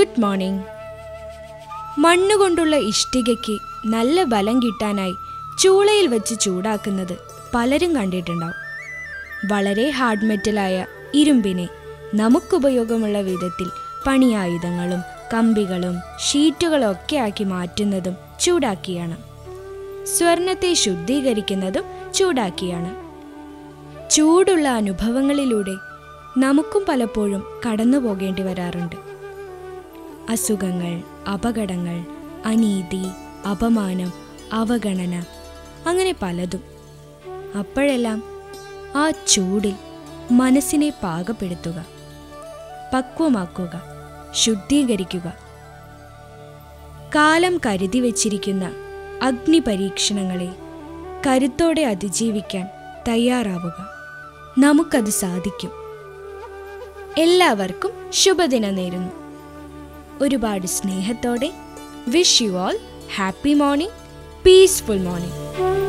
good morning മണ്ണുകൊണ്ടുള്ള ഇഷ്ടികയ്ക്ക് നല്ല ബലം കിട്ടാനായി ചൂളയിൽ വെച്ച് ചൂടാക്കുന്നത് പലരും കണ്ടിട്ടുണ്ടാവും വളരെ ഹാർഡ് മെറ്റലായ ഇരുമ്പിനെ നമുക്കുപയോഗമുള്ള വിധത്തിൽ പണിയായുധങ്ങളും കമ്പികളും ഷീറ്റുകളും ഒക്കെ ആക്കി മാറ്റുന്നതും ചൂടാക്കിയാണ് സ്വർണത്തെ ശുദ്ധീകരിക്കുന്നതും ചൂടാക്കിയാണ് ചൂടുള്ള അനുഭവങ്ങളിലൂടെ നമുക്കും പലപ്പോഴും കടന്നു പോകേണ്ടി വരാറുണ്ട് അസുഖങ്ങൾ അപകടങ്ങൾ അനീതി അപമാനം അവഗണന അങ്ങനെ പലതും അപ്പോഴെല്ലാം ആ ചൂടിൽ മനസ്സിനെ പാകപ്പെടുത്തുക പക്വമാക്കുക ശുദ്ധീകരിക്കുക കാലം കരുതി വച്ചിരിക്കുന്ന അഗ്നിപരീക്ഷണങ്ങളെ കരുത്തോടെ അതിജീവിക്കാൻ തയ്യാറാവുക നമുക്കത് സാധിക്കും എല്ലാവർക്കും ശുഭദിനം നേരുന്നു ഒരുപാട് സ്നേഹത്തോടെ wish you all happy morning peaceful morning